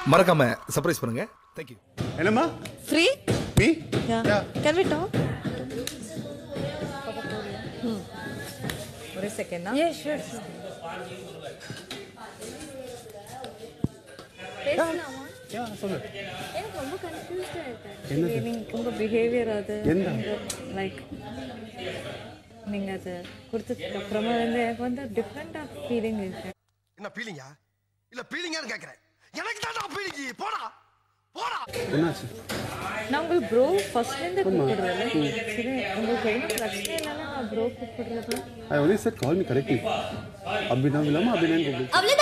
மறக்காம சர்ப்ரைஸ் பண்ணுங்க தேங்க்யூ என்னம்மா Free? Me Yeah. Can we talk? ஒரு செகண்ட் Yeah, sure. பேசலாமா யா சொல்லு எனக்கு ரொம்ப கன்ஃபியூஸ்டாக இருக்கேன் என்னது நீங்க உங்க பிஹேவியர் அது என்ன? லைக் நீங்க அது கொடுத்ததுக்கு அப்புறமா வந்து எனக்கு வந்து டிஃப்ரெண்ட் ஆஃப் ஃபீலிங் இருக்கு என்ன பீலிங்கா இல்ல பீலிங்கான்னு கேக்குறேன் எனக்கு தான் பீலிங்கி போடா போடா என்னாச்சு நான் உங்களுக்கு ப்ரோ ஃபர்ஸ்ட்லேருந்து கூப்பிடுறேன் சரி உங்களுக்கு எதுவும் பிரச்சனை இல்லைன்னா நான் ப்ரோ கூப்பிடுறது I only said call me correctly Abhinav இல்லாமல் அபிநவ் கூப்பிடு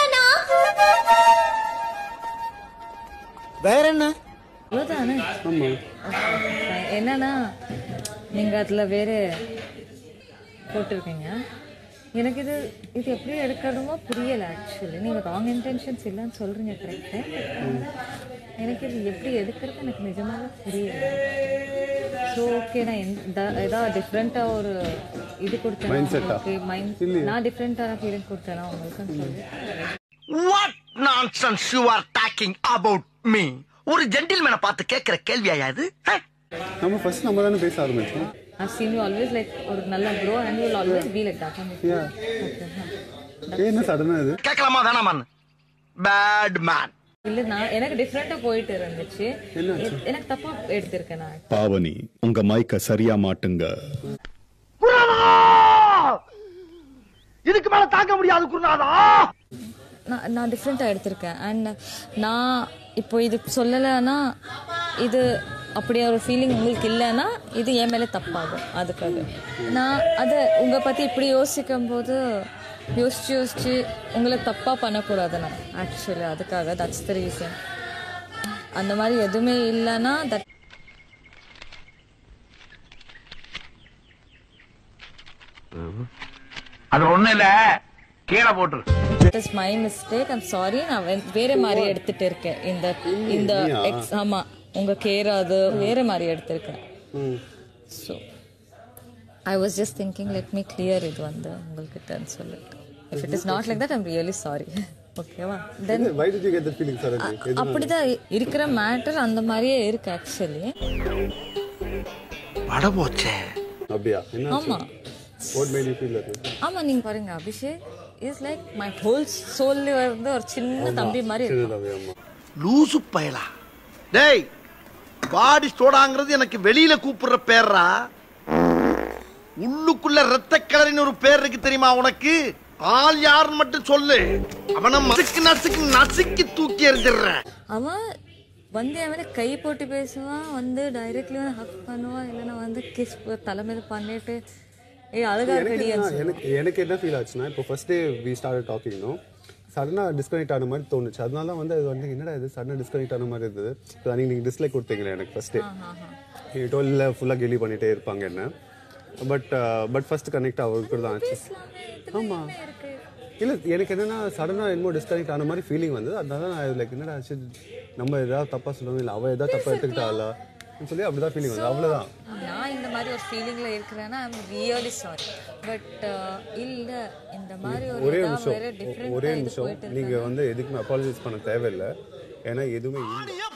வேற என்ன அவ்வளோதானே ஆமாம் என்னன்னா நீங்கள் அதில் வேற போட்டிருக்கீங்க எனக்கு இது இது எப்படி எடுக்கணுமோ புரியலை ஆக்சுவலி நீங்கள் ராங் இன்டென்ஷன்ஸ் இல்லைன்னு சொல்கிறீங்க கரெக்டு எனக்கு இது எப்படி எடுக்கிறது எனக்கு நிஜமாவே புரியல ஸோ ஓகே நான் எந்த ஏதாவது டிஃப்ரெண்ட்டாக ஒரு இது கொடுத்தேன் Mindset ஆ? ஓகே மைண்ட் இல்லையே. நான் டிஃப்ரெண்ட்டான ஃபீலிங் கொடுத்தேனா உங்களுக்கு சொல்லி what nonsense you are talking about me ஒரு ஜென்டில்மேனை பார்த்து கேட்கிற கேள்வியா இது ஹே? நம்ம ஃபர்ஸ்ட் நம்ம தானே பேச ஆரம்பிச்சோம் I've seen you always like ஒரு நல்ல bro and you always be like that Yeah. ஏன் என்ன சடனாக இது கேட்கலாமா வேணாமான்னு பேட் மேன் இல்ல நான் எனக்கு டிஃப்ரெண்டா போயிட்டு இருந்துச்சு என்னாச்சு? எ- எனக்கு தப்பா எடுத்திருக்கேன் நான் பாவனி உங்க மைக்க சரியா மாட்டுங்க இதுக்கு மேல தாங்க முடியாது குருநாதா நான் நான் டிஃப்ரெண்ட்டாக எடுத்திருக்கேன் அண்ட் நான் இப்போ இது சொல்லலைன்னா இது அப்படி ஒரு ஃபீலிங் உங்களுக்கு இல்லைன்னா இது என் மேலே தப்பாகும் அதுக்காக நான் அதை உங்கள் பற்றி இப்படி யோசிக்கும் போது யோசிச்சு யோசிச்சு உங்களை தப்பாக பண்ணக்கூடாது நான் ஆக்சுவலி அதுக்காக தட்ஸ் த ரீசன் அந்த மாதிரி எதுவுமே இல்லைன்னா தட் அது ஒண்ணு இல்ல கீழே போட்டுரு it is my mistake I'm sorry நான் வே- வேற மாதிரி எடுத்துட்டு இருக்கேன் இந்த இந்த எக்ஸ் ஆமா உங்க கேர் அது வேற மாதிரி எடுத்திருக்கேன் so I was just thinking let me clear இது வந்து உங்கள்கிட்டன்னு சொல்லிட்டு if it is not like that I'm really sorry ஓகேவா then why did you get the feeling sir அப்படிதான் இருக்கிற மேட்டர் அந்த மாதிரியே இருக்கு ஆக்சுவலி பட போச்சே அப்படியா என்ன ஆமா what made you feel that ஆமா நீங்க பாருங்க Abhishek is like my whole soul வந்து ஒரு சின்ன தம்பி மாதிரி இருக்கு சின்னதாவே ஆமா லூசு பயலா டேய் பாடி ஸ்டோடாங்கிறது எனக்கு வெளியில கூப்பிடுற பேர்ரா உள்ளுக்குள்ள ரத்த கலரின்னு ஒரு பேர் இருக்கு தெரியுமா உனக்கு ஆள் யாருன்னு மட்டும் சொல்லு அவனை நசுக்கு நசுக்கு நசுக்கி தூக்கி எறிஞ்சிடுறேன் அவன் வந்து என் மேலே கை போட்டு பேசுவான் வந்து டைரக்ட்லி வந்து ஹக் பண்ணுவான் இல்லைன்னா வந்து கிஸ் தலைமையில பண்ணிட்டு ஏய் அழகா எனக்கு இருக்கடி என்ன- எனக்கு எனக்கு என்ன ஃபீல் ஆச்சுன்னா இப்போ first day we start talking no சடனாக டிஸ்கனெக்ட் ஆன மாதிரி தோணுச்சு அதனால தான் வந்து அது வந்து என்னடா இது சடனாக டிஸ்கனெக்ட் ஆன மாதிரி இருந்தது இப்போ அன்றைக்கி நீங்கள் டிஸ்லைக் கொடுத்தீங்களே எனக்கு ஃபர்ஸ்ட் டே டுவெல்ல ஃபுல்லாக கெலி பண்ணிட்டே இருப்பாங்க என்ன பட் பட் ஃபர்ஸ்ட் கனெக்ட் அவருக்கு தான் ஆச்சு ஆமாம் இல்லை எனக்கு என்னன்னா சடனாக என்னமோ டிஸ்கனெக்ட் ஆன மாதிரி ஃபீலிங் வந்தது அதனால நான் லைக் என்னடா ஆச்சு நம்ம ஏதாவது தப்பாக சொல்லுவோம் இல்லை அவள் ஏதாவது தப்பாக எடுத்துக்கிட்டாளா சொல்லி அப்படிதான் ஃபீலிங் வந்தது அவ்வளோதான் நான் இந்த மாதிரி ஒரு ஃபீலிங்ல இருக்கிறேன்னா ஐம் ரியலி சாரி பட் இல்ல இந்த மாதிரி ஒரு ஒரே இதா வேற நிமிஷம் different ஒரே ஆ இது நிமிஷம் போயிட்டு நீங்க வந்து எதுக்குமே அப்பாலஜைஸ் பண்ண தேவையில்லை ஏன்னா எதுவுமே இல்லை